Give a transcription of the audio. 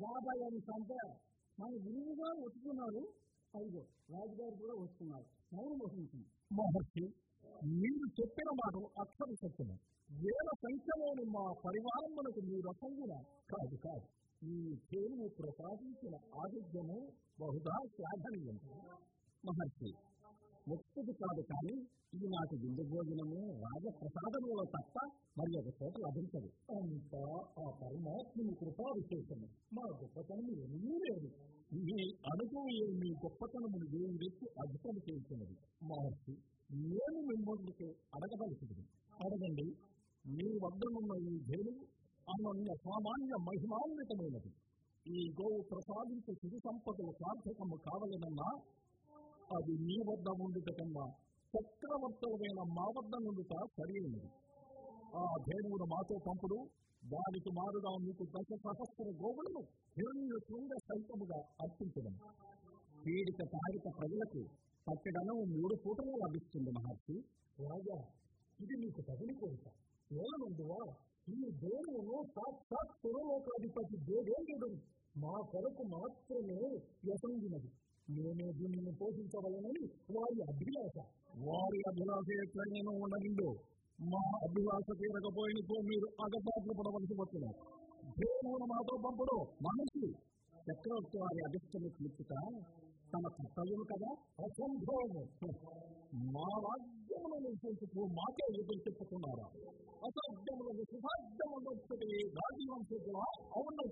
బాబాయ్ అని అంటే మన గురువు గారు వస్తున్నారు అదిగో రాజుగారు కూడా వస్తున్నారు మౌనం వహించింది మహర్షి మీరు చెప్పిన మాట అక్షర సత్యము వేల సంఖ్యలోని మా పరివారం మనకు మీరు అసంగున కాదు కాదు ఈ పేరు ప్రసాదించిన ఆరోగ్యము బహుదా శ్లాఘనీయం మహర్షి ఒక్కటి కాదు కానీ ఇది నాకు విందు భోజనము రాజప్రసాదములో తప్ప మరి ఒక చోట లభించదు అంతా ఆ పరమాత్ముని కృపా విశేషము మా గొప్పతనం ఏమీ లేదు మీ అనుభవం మీ గొప్పతనమును వేయి రెట్లు అధికం చేస్తున్నది మహర్షి నేను మిమ్మల్ని అడగదలుచుకుంది అడగండి మీ వద్దనున్న ఈ ధేను అనన్య సామాన్య మహిమాన్వితమైనది ఈ గోవు ప్రసాదించే సిరి సంపదల సార్థకము కావలనన్నా అది మీ వద్ద ఉండుట కన్నా చక్రవర్తులమైన మా వద్ద నుండుట సరైనది ఆ ధేనువును మాతో పంపుడు దానికి మారుగా మీకు దశ సహస్ర గోవులను హిరణ్య శృంగ సైతముగా అర్పించడం పీడిత తాడిత ప్రజలకు పట్టడనం మూడు పూటలు లభిస్తుంది మహర్షి రాజా ఇది మీకు తగిలి కోరిక ఏమనుందువా ఈ దేవును సాక్షాత్ పురలోకాధిపతి దేవేంద్రుడు మా కొరకు మాత్రమే యసంగినది నేనే దీనిని పోషించవలనని వారి అభిలాష వారి అభిలాష ఎట్లయినా ఉండనిందో మా అభిలాష తీరకపోయినతో మీరు అగబాట్లు పడవలసి వస్తున్నారు దేవుడు మాతో పంపడు మనిషి చక్రవర్తి వారి అధిష్టము క్లిప్పిత తమ కర్తవ్యము కదా అసంభవము మా రాజ్యములను పెంచుతూ మాకే ఎదురు చెప్పుకున్నారా అసాధ్యములను సుసాధ్యములు రాజీవంశుల అవున